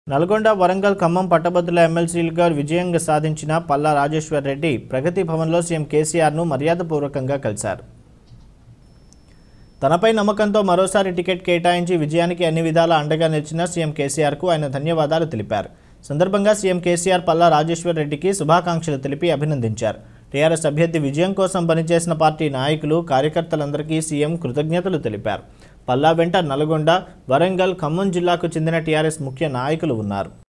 నల్గొండ వరంగల్ ఖమ్మం పట్టభద్రుల ఎమ్మెల్సీలుగా విజయంగా సాధించిన పల్లా రాజేశ్వర్ రెడ్డి ప్రగతి భవన్లో సీఎం కేసీఆర్ను మర్యాదపూర్వకంగా కలిశారు తనపై నమ్మకంతో మరోసారి టికెట్ కేటాయించి విజయానికి అన్ని విధాలా అండగా నిలిచిన సీఎం కేసీఆర్కు ఆయన ధన్యవాదాలు తెలిపారు సందర్భంగా సీఎం కేసీఆర్ పల్లా రాజేశ్వర్ రెడ్డికి శుభాకాంక్షలు తెలిపి అభినందించారు టీఆర్ఎస్ అభ్యర్థి విజయం కోసం పనిచేసిన పార్టీ నాయకులు కార్యకర్తలందరికీ సీఎం కృతజ్ఞతలు తెలిపారు పల్లా వెంట నల్గొండ వరంగల్ ఖమ్మం జిల్లాకు చెందిన టీఆర్ఎస్ ముఖ్య నాయకులు ఉన్నారు